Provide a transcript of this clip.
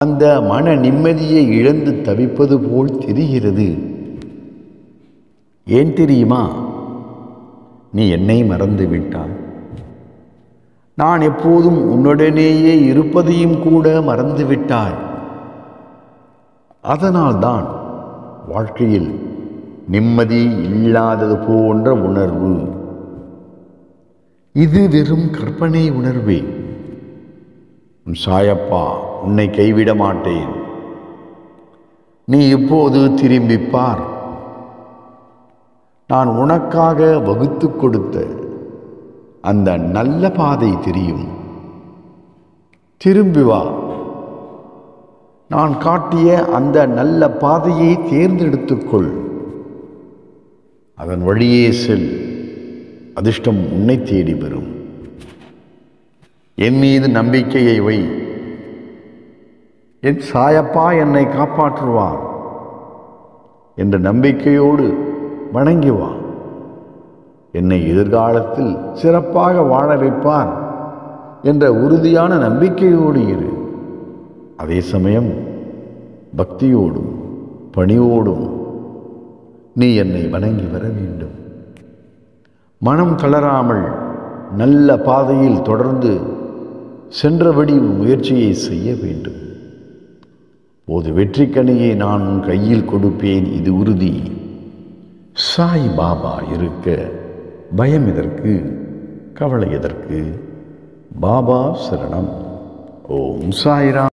அந்த மன நிம்மதியை இழந்து தவிப்பது போல் தெரிகிறது ஏன் தெரியுமா நீ என்னை மறந்து விட்டாய் நான் எப்போதும் உன்னுடனேயே இருப்பதையும் கூட மறந்து விட்டாய் அதனால்தான் வாழ்க்கையில் நிம்மதி இல்லாதது போன்ற உணர்வு இது வெறும் கற்பனை உணர்வே உன் சாயப்பா உன்னை கைவிட மாட்டேன் நீ இப்போது திரும்பிப் பார் நான் உனக்காக வகுத்து கொடுத்த அந்த நல்ல பாதை தெரியும் திரும்பி வா நான் காட்டிய அந்த நல்ல பாதையை தேர்ந்தெடுத்துக்கொள் அதன் வழியே செல் அதிர்ஷ்டம் உன்னை தேடி வரும் என் மீது நம்பிக்கையை வை என் சாயப்பா என்னை காப்பாற்றுவார் என்ற நம்பிக்கையோடு வணங்கி வா என்னை எதிர்காலத்தில் சிறப்பாக வாழ வைப்பார் என்ற உறுதியான நம்பிக்கையோடு இரு அதே சமயம் பக்தியோடும் பணிவோடும் நீ என்னை வணங்கி வர வேண்டும் மனம் தளராமல் நல்ல பாதையில் தொடர்ந்து சென்றபடி உன் முயற்சியை செய்ய வேண்டும் போது வெற்றிக்கனியை நான் உன் கையில் கொடுப்பேன் இது உறுதி சாய் பாபா இருக்க பயம் எதற்கு கவலை எதற்கு பாபா சரணம் ஓம் சாய்ராம்